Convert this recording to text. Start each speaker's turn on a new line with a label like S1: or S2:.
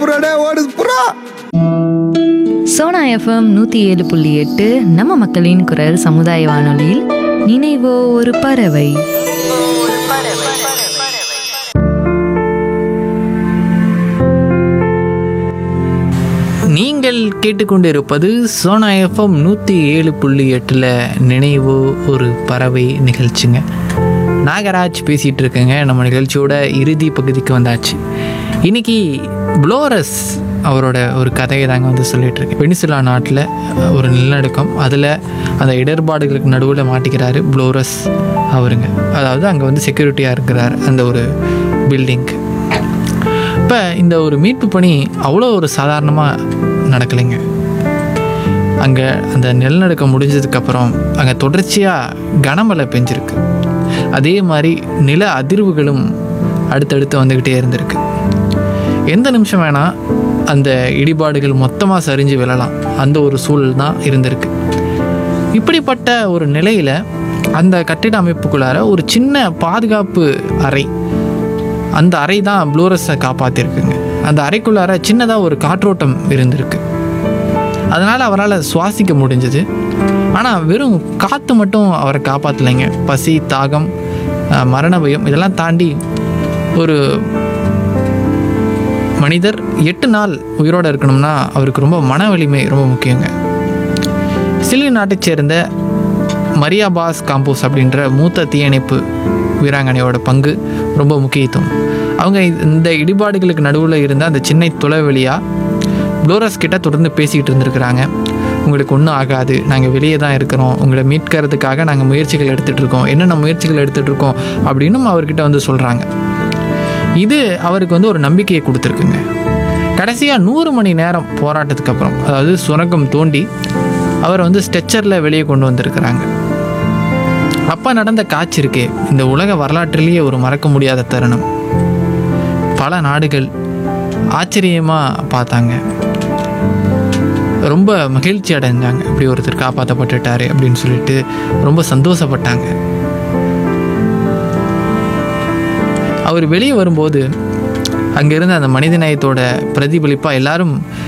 S1: புறாடே ஓடுது புறா
S2: சோனா எஃப்எம் நூற்றி ஏழு புள்ளி எட்டு நம்ம மக்களின் குரல் சமுதாய வானொலியில் நினைவோ ஒரு பறவை
S3: நீங்கள் கேட்டுக்கொண்டிருப்பது சோனா எஃப்எம் நூற்றி ஏழு புள்ளி எட்டில் நினைவு ஒரு பறவை நிகழ்ச்சிங்க நாகராஜ் பேசிகிட்டு இருக்கேங்க நம்ம நிகழ்ச்சியோட இறுதி பகுதிக்கு வந்தாச்சு இன்னைக்கு புளோரஸ் அவரோட ஒரு கதையை தாங்க வந்து சொல்லிட்டு இருக்கேன் பெனிசுலா நாட்டில் ஒரு நிலநடுக்கம் அதில் அந்த இடர்பாடுகளுக்கு நடுவில் மாட்டிக்கிறாரு புளோரஸ் அவருங்க அதாவது அங்கே வந்து செக்யூரிட்டியாக இருக்கிறார் அந்த ஒரு பில்டிங்க்கு இப்போ இந்த ஒரு மீட்பு பணி அவ்வளோ ஒரு சாதாரணமாக நடக்கலைங்க அங்கே அந்த நிலநடுக்கம் முடிஞ்சதுக்கப்புறம் அங்கே தொடர்ச்சியாக கனமழை பெஞ்சிருக்கு அதே மாதிரி நில அதிர்வுகளும் அடுத்தடுத்து வந்துக்கிட்டே இருந்திருக்கு எந்த நிமிஷம் வேணால் அந்த இடிபாடுகள் மொத்தமாக சரிஞ்சு விழலாம் அந்த ஒரு சூழல் தான் இருந்திருக்கு இப்படிப்பட்ட ஒரு நிலையில் அந்த கட்டிட அமைப்புக்குள்ளார ஒரு சின்ன பாதுகாப்பு அறை அந்த அறை தான் ப்ளூரஸை காப்பாற்றிருக்குங்க அந்த அறைக்குள்ளார சின்னதாக ஒரு காற்றோட்டம் இருந்திருக்கு அதனால் அவரால் சுவாசிக்க முடிஞ்சது ஆனால் வெறும் காற்று மட்டும் அவரை காப்பாற்றலைங்க பசி தாகம் அஹ், மரண பயம் இதெல்லாம் தாண்டி ஒரு மனிதர் எட்டு நாள் உயிரோடு இருக்கணும்னா அவருக்கு ரொம்ப மன வலிமை ரொம்ப முக்கியங்க சிலி நாட்டைச் சேர்ந்த மரியா பாஸ் காம்போஸ் அப்படின்ற மூத்த தீயணைப்பு வீராங்கனையோட பங்கு ரொம்ப முக்கியத்துவம் அவங்க இந்த இடிபாடுகளுக்கு நடுவில் இருந்த அந்த சின்ன துளை வழியாக ப்ளோரஸ் கிட்ட தொடர்ந்து பேசிக்கிட்டு இருந்திருக்கிறாங்க உங்களுக்கு ஒன்றும் ஆகாது நாங்கள் வெளியே தான் இருக்கிறோம் உங்களை மீட்கிறதுக்காக நாங்கள் முயற்சிகள் எடுத்துகிட்டு இருக்கோம் என்னென்ன முயற்சிகள் எடுத்துகிட்டு இருக்கோம் அப்படின்னும் அவர்கிட்ட வந்து சொல்கிறாங்க இது அவருக்கு வந்து ஒரு நம்பிக்கையை கொடுத்துருக்குங்க கடைசியாக நூறு மணி நேரம் போராட்டத்துக்கு அப்புறம் அதாவது சுரங்கம் தோண்டி அவரை வந்து ஸ்ட்ரெச்சரில் வெளியே கொண்டு வந்திருக்கிறாங்க அப்போ நடந்த காட்சி இருக்கே இந்த உலக வரலாற்றிலேயே ஒரு மறக்க முடியாத தருணம் பல நாடுகள் ஆச்சரியமாக பார்த்தாங்க ரொம்ப மகிழ்ச்சி அடைஞ்சாங்க இப்படி ஒருத்தர் காப்பாற்றப்பட்டுட்டாரு அப்படின்னு சொல்லிட்டு ரொம்ப சந்தோஷப்பட்டாங்க அவர் வெளியே வரும்போது அங்கே இருந்த அந்த மனிதநேயத்தோட பிரதிபலிப்பாக எல்லாரும்